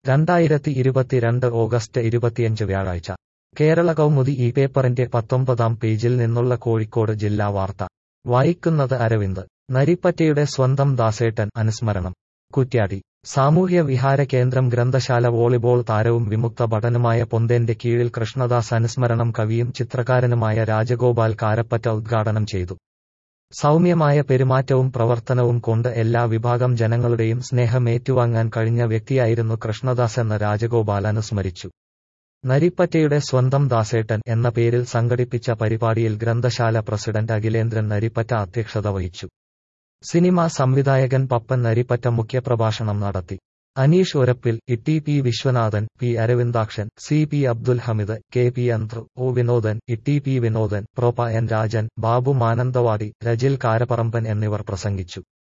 രണ്ടായിരത്തി ഇരുപത്തിരണ്ട് ഓഗസ്റ്റ് ഇരുപത്തിയഞ്ച് വ്യാഴാഴ്ച കേരള കൗമുദി ഈ പേപ്പറിന്റെ പത്തൊമ്പതാം പേജിൽ നിന്നുള്ള കോഴിക്കോട് ജില്ലാ വാർത്ത വായിക്കുന്നത് അരവിന്ദ് നരിപ്പറ്റയുടെ സ്വന്തം ദാസേട്ടൻ അനുസ്മരണം കുറ്റ്യാടി സാമൂഹ്യ വിഹാര കേന്ദ്രം ഗ്രന്ഥശാല വോളിബോൾ താരവും വിമുക്ത ഭടനുമായ പൊന്തേന്റെ കീഴിൽ കൃഷ്ണദാസ് അനുസ്മരണം കവിയും ചിത്രകാരനുമായ രാജഗോപാൽ കാരപ്പറ്റ ഉദ്ഘാടനം ചെയ്തു സൗമ്യമായ പെരുമാറ്റവും പ്രവർത്തനവും കൊണ്ട് എല്ലാ വിഭാഗം ജനങ്ങളുടെയും സ്നേഹം ഏറ്റുവാങ്ങാൻ കഴിഞ്ഞ വ്യക്തിയായിരുന്നു കൃഷ്ണദാസ് എന്ന രാജഗോപാൽ അനുസ്മരിച്ചു നരിപ്പറ്റയുടെ സ്വന്തം ദാസേട്ടൻ എന്ന പേരിൽ സംഘടിപ്പിച്ച പരിപാടിയിൽ ഗ്രന്ഥശാല പ്രസിഡന്റ് അഖിലേന്ദ്രൻ നരിപ്പറ്റ അധ്യക്ഷത വഹിച്ചു സിനിമാ സംവിധായകൻ പപ്പൻ നരിപ്പറ്റ മുഖ്യപ്രഭാഷണം നടത്തി അനീഷ് ഒരപ്പിൽ Itty P Viswanathan P Aravindakshan C P Abdul Hamid K P Anthru O Vinodan Itty P Vinodan prof N Rajan Babu Mananthavady Rajil Karapparamban എന്നിവർ പ്രസംഗിച്ചു